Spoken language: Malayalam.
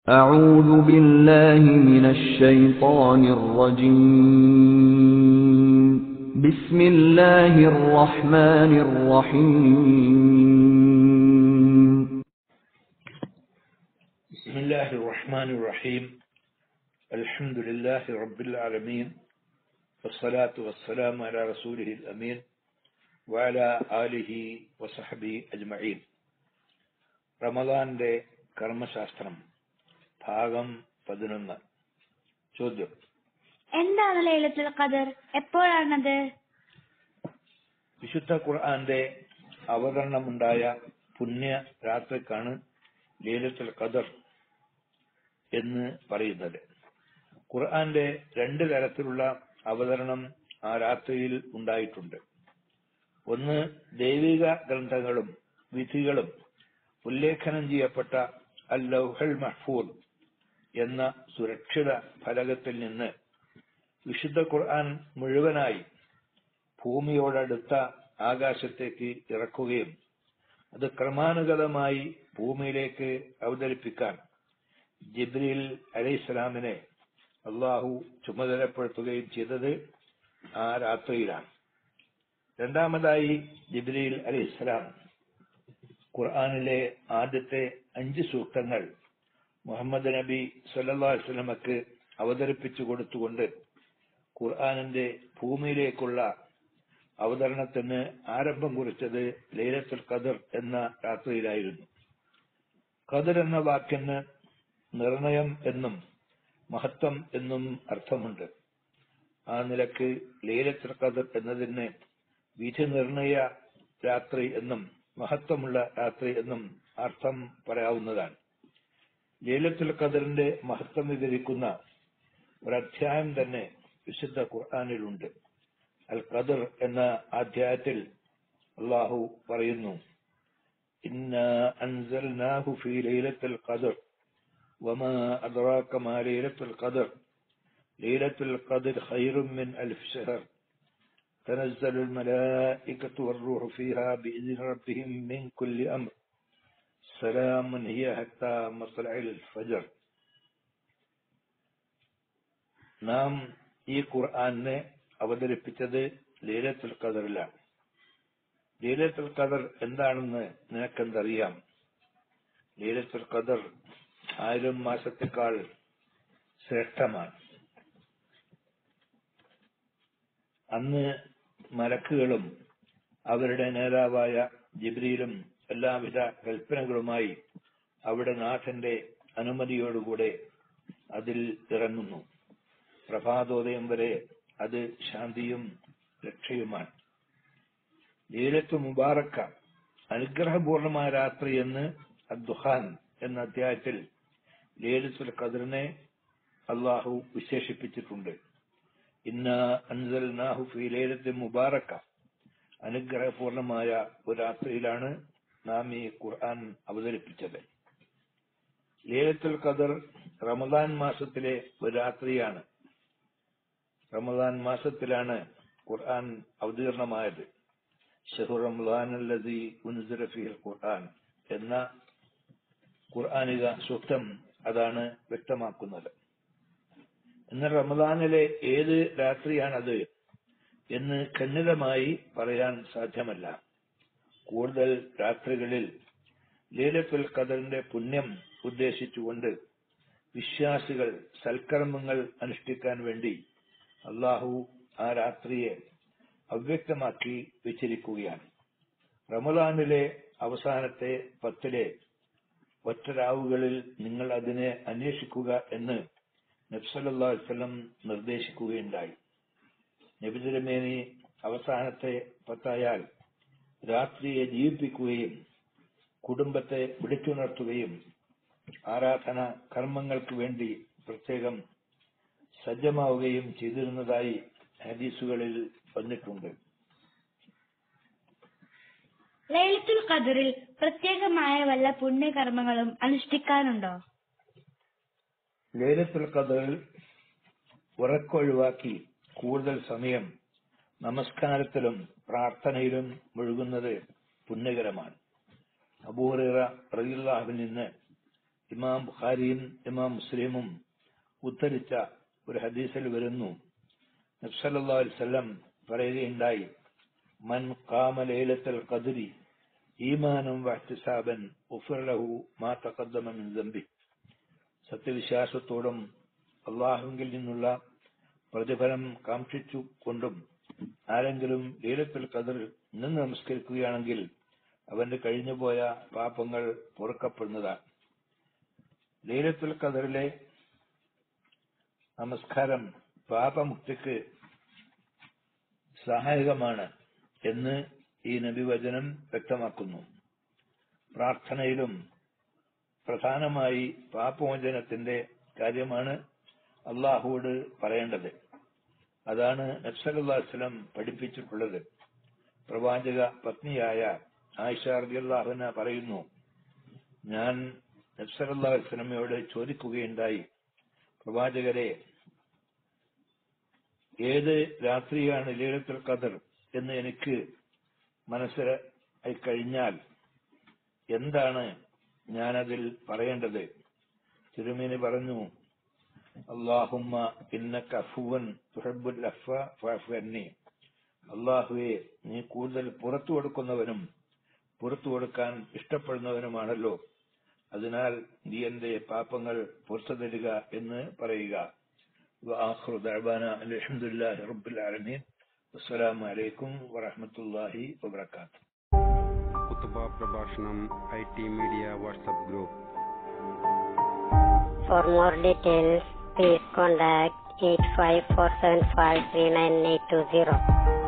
أعوذ بالله من الشيطان الرجيم بسم الله الرحمن الرحيم بسم الله الرحمن الرحيم الحمد لله رب العالمين والصلاة والسلام على رسوله الأمين وعلى آله وصحبه أجمعين റമദാന്റെ കർമ്മശാസ്ത്രം ഭാഗം പതിനൊന്ന് ചോദ്യം എന്താണ് ലൈലത്തുൽ ഖദർ എപ്പോഴാണത് വിശുദ്ധ ഖുർആന്റെ അവതരണമുണ്ടായ പുണ്യ രാത്രിക്കാണ് ലീലത്തുൽ ഖദർ എന്ന് പറയുന്നത് ഖുർആന്റെ രണ്ട് തരത്തിലുള്ള അവതരണം ആ രാത്രിയിൽ ഉണ്ടായിട്ടുണ്ട് ഒന്ന് ദൈവിക ഗ്രന്ഥങ്ങളും വിധികളും ഉല്ലേഖനം ചെയ്യപ്പെട്ട അൽ ലൗഹൽ മഹ്ഫൂൽ എന്ന സുരക്ഷിത ഫലകത്തിൽ നിന്ന് വിശുദ്ധ ഖുർആൻ മുഴുവനായി ഭൂമിയോടടുത്ത ആകാശത്തേക്ക് ഇറക്കുകയും അത് ക്രമാനുഗതമായി ഭൂമിയിലേക്ക് അവതരിപ്പിക്കാൻ ജിബ്രീൽ അലൈഹിസ്സലാമിനെ അള്ളാഹു ചുമതലപ്പെടുത്തുകയും ചെയ്തത് ആ രാത്രിയിലാണ് രണ്ടാമതായി ജിബ്രീൽ അലൈഹിസ്സലാം ഖുർആനിലെ ആദ്യത്തെ അഞ്ച് സൂക്തങ്ങൾ മുഹമ്മദ് നബി സല്ലല്ലാഹു അലൈഹി വസല്ലമക്ക് അവതരിപ്പിച്ചു കൊടുത്തുകൊണ്ട് ഖുർആനിന്റെ ഭൂമിയിലേക്കുള്ള അവതരണത്തിന് ആരംഭം കുറിച്ചത് ലൈലത്തുൽ ഖദർ എന്ന രാത്രിയിലായിരുന്നു ഖദർ എന്ന വാക്കിന് നിർണയം എന്നും മഹത്വം എന്നും അർത്ഥമുണ്ട് ആ നിലക്ക് ലൈലത്തുൽ ഖദർ എന്നതിന് വിധി നിർണയ രാത്രി എന്നും മഹത്വമുള്ള രാത്രി എന്നും അർത്ഥം പറയാവുന്നതാണ് ലൈലത്തുൽ ഖദറിന്റെ മഹത്വം വിവരിക്കുന്ന ഒരധ്യായം തന്നെ വിശുദ്ധ ഖുർആാനിലുണ്ട് അൽ ഖദർ എന്ന അധ്യായത്തിൽ അള്ളാഹു പറയുന്നു ഇന്ന അൻസൽനാഹു ഫീ ലൈലത്തുൽ ഖദർ വമാ അദ്റാക മാ ലൈലത്തുൽ ഖദർ ലൈലത്തുൽ ഖദർ ഖൈറും മിൻ അൽഫ് ശഹർ تنزل الملائكة والروح فيها بإذن ربهم من كل أمر سلام هي حتى مطلع الفجر നാം ഈ ഖുർആാനെ അവതരിപ്പിച്ചത് ലീലത്തുൽ ഖദറിലാണ് ലീലത്തുൽ ഖദർ എന്താണെന്ന് നിനക്കെന്തറിയാം ലീലത്തുൽ ഖദർ ആയിരം മാസത്തെക്കാൾ ശ്രേഷ്ഠമാണ് അന്ന് മലക്കുകളും അവരുടെ നേതാവായ ജിബ്രിയിലും എല്ലാവിധ കൽപ്പനകളുമായി അവിടെ നാഥന്റെ അനുമതിയോടുകൂടെ അതിൽ ഇറങ്ങുന്നു പ്രഭാതോദയം വരെ അത് ശാന്തിയും രക്ഷയുമാണ് ലീലത്ത് മുബാറക്ക അനുഗ്രഹപൂർണമായ രാത്രി എന്ന് അദ്ദുഹാൻ എന്ന അധ്യായത്തിൽ ലീലത്തുൽ ഖദറിനെ അള്ളാഹു വിശേഷിപ്പിച്ചിട്ടുണ്ട് ഇന്ന അൻസൽനാഹു ഫീ ലൈലത്തിൻ മുബാറക്ക അനുഗ്രഹപൂർണമായ ഒരു രാത്രിയിലാണ് നാം ഈ ഖുർആൻ അവതരിപ്പിച്ചത് ലൈലത്തുൽ ഖദർ റമദാൻ മാസത്തിലെ ഒരു രാത്രിയാണ് റമദാൻ മാസത്തിലാണ് ഖുർആൻ അവതീർണമായത് ഷഹു റമദാൻ അല്ലതി ഉൻസില ഫീൽ ഖുർആൻ എന്ന ഖുർആനിക സൂക്തം അതാണ് വ്യക്തമാക്കുന്നത് എന്നാൽ റമദാനിലെ ഏത് രാത്രിയാണത് എന്ന് ഖണ്ഡിതമായി പറയാൻ സാധ്യമല്ല കൂടുതൽ രാത്രികളിൽ ലീലത്തുൽ ഖദറിന്റെ പുണ്യം ഉദ്ദേശിച്ചുകൊണ്ട് വിശ്വാസികൾ സൽക്കർമ്മങ്ങൾ അനുഷ്ഠിക്കാൻ വേണ്ടി അള്ളാഹു ആ രാത്രിയെ അവ്യക്തമാക്കി വെച്ചിരിക്കുകയാണ് റമദാനിലെ അവസാനത്തെ പത്തിലെ ഒറ്റരാവുകളിൽ നിങ്ങൾ അതിനെ അന്വേഷിക്കുക എന്ന് നബ്സല്ലാ വസ്ലം നിർദ്ദേശിക്കുകയുണ്ടായി നബിതിരമേനി അവസാനത്തെ പത്തായാൽ രാത്രിയെ ജീവിപ്പിക്കുകയും കുടുംബത്തെ വിളിച്ചുണർത്തുകയും ആരാധന കർമ്മങ്ങൾക്ക് വേണ്ടി പ്രത്യേകം സജ്ജമാവുകയും ചെയ്തിരുന്നതായി ഹദീസുകളിൽ വന്നിട്ടുണ്ട് ലൈലത്തുൽ ഖദറിൽ പ്രത്യേകമായ വല്ല പുണ്യകർമ്മങ്ങളും അനുഷ്ഠിക്കാനുണ്ടോ ലൈലത്തുൽ ഖദറിൽ ഉറക്കൊഴിവാക്കി കൂടുതൽ സമയം നമസ്കാരത്തിലും പ്രാർത്ഥനയിലും മുഴുകുന്നത് പുണ്യകരമാണ് അബൂഹറ റളിയല്ലാഹുവിൽ നിന്ന് ഇമാം ബുഖാരിയും ഇമാം മുസ്ലിമും ഉദ്ധരിച്ച ഒരു ഹദീസിൽ വരുന്നു നബ്സല്ലാ വല്ലം പറയുകയുണ്ടായി മൻ കാമ ലൈലത്തുൽ ഖദ്രി ഈമാനം വഹ്തിസാബൻ ഉഫിർലഹു മാ തഖദ്ദമ മിൻ ദംബി സത്യവിശ്വാസത്തോടും അള്ളാഹുവിൽ നിന്നുള്ള പ്രതിഫലം കാക്ഷിച്ചു കൊണ്ടും ആരെങ്കിലും ലീലത്തുൽ ഖദർ നിന്ന് നമസ്കരിക്കുകയാണെങ്കിൽ അവന്റെ കഴിഞ്ഞുപോയ പാപങ്ങൾ പൊറുക്കപ്പെടുന്നതാണ് ലീലത്തുൽ ഖദറിലെ നമസ്കാരം പാപമുക്തിക്ക് സഹായകമാണ് എന്ന് ഈ നബിവചനം വ്യക്തമാക്കുന്നു പ്രാർത്ഥനയിലും പ്രധാനമായി പാപമോചനത്തിന്റെ കാര്യമാണ് അള്ളാഹുവോട് പറയേണ്ടത് അതാണ് നബ്സലുല്ലാസ്ലം പഠിപ്പിച്ചിട്ടുള്ളത് പ്രവാചക പത്നിയായ ആയിഷ റളിയല്ലാഹുന പറയുന്നു ഞാൻ നബ്സലുല്ലാസ്ലമയോട് ചോദിക്കുകയുണ്ടായി പ്രവാചകരെ ഏത് രാത്രിയാണ് ലീലത്തുൽ ഖദർ എന്ന് എനിക്ക് മനസ്സിലായി കഴിഞ്ഞാൽ എന്താണ് ഞാനതിൽ പറയേണ്ടത് തിരുമേനി പറഞ്ഞു അള്ളാഹുമ്മ ഇന്നക അഫുവൻ തുഹബ്ബുൽ അഫ ഫഅഫു അന്നി അള്ളാഹുവെ നീ കൂടുതൽ പുറത്തു കൊടുക്കുന്നവനും പുറത്തു കൊടുക്കാൻ ഇഷ്ടപ്പെടുന്നവനുമാണല്ലോ അതിനാൽ നീ എന്റെ പാപങ്ങൾ പുറത്തു തരിക എന്ന് പറയുക وآخر دعوانا الحمد لله رب العالمين والسلام عليكم ورحمة الله وبركاته കുത്തുബ പ്രഭാഷണം I T media WhatsApp group For more details, please contact 854753980.